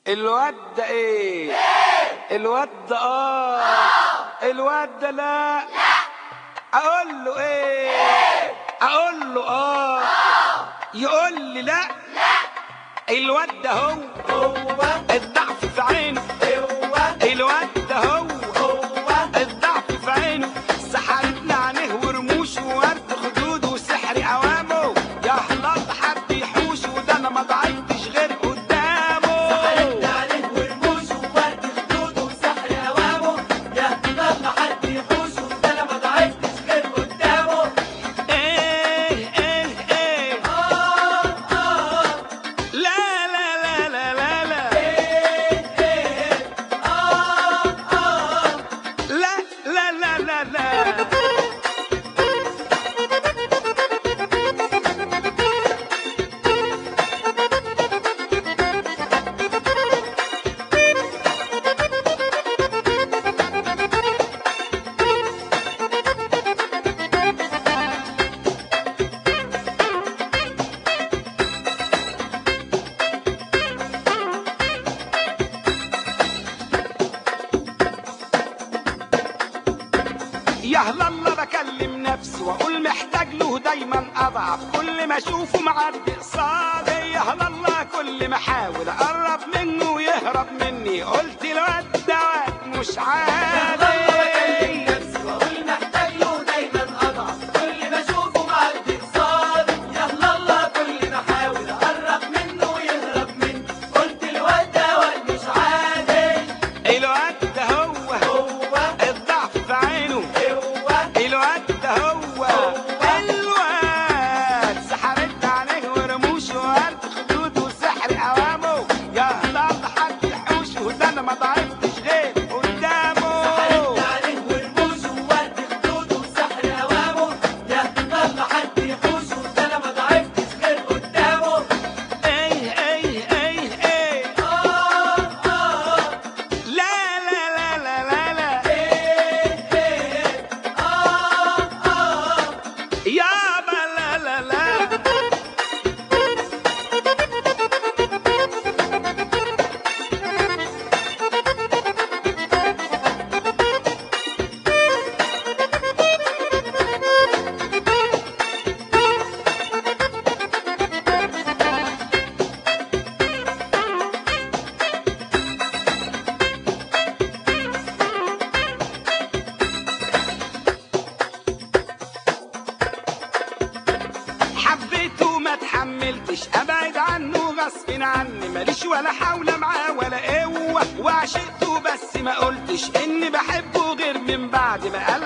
الواد ده ايه الواد ده اه الواد ده لا اقول له ايه اقول له اه يقول لي لا الواد ده هو الضعف في عينه الواد ده هو الضعف في عينه سحرتنا عينيه ورموش وورد خدود وسحر اوامه يا حلاط حد يحوش وده انا ما ضعفتش غير قدامه ايه ايه ايه لا لا لا لا لا لا لا لا لا لا لا يا هلا الله بكلم نفسي واقول محتاج له دايما اضعف كل ما اشوفه معدي قصادي يا هلا الله كل ما احاول اقرب منه ويهرب مني قلت الواد ده واد مش عادي الواد ده هو الضعف في عينه الواد ده هو الواد سحرت عليه ورموش وورد خدود وسحر اوامه يا الله حد يحوش وده انا ما ضعفتش غير قدامه ايه ايه ايه ايه لا لا لا لا لا لا يابا لا لا لا حبيته ما تحملتش ابعد عنه غصب عني ماليش ولا حول معاه ولا قوه وعشقته بس ما قلتش اني بحبه غير من بعد ما قال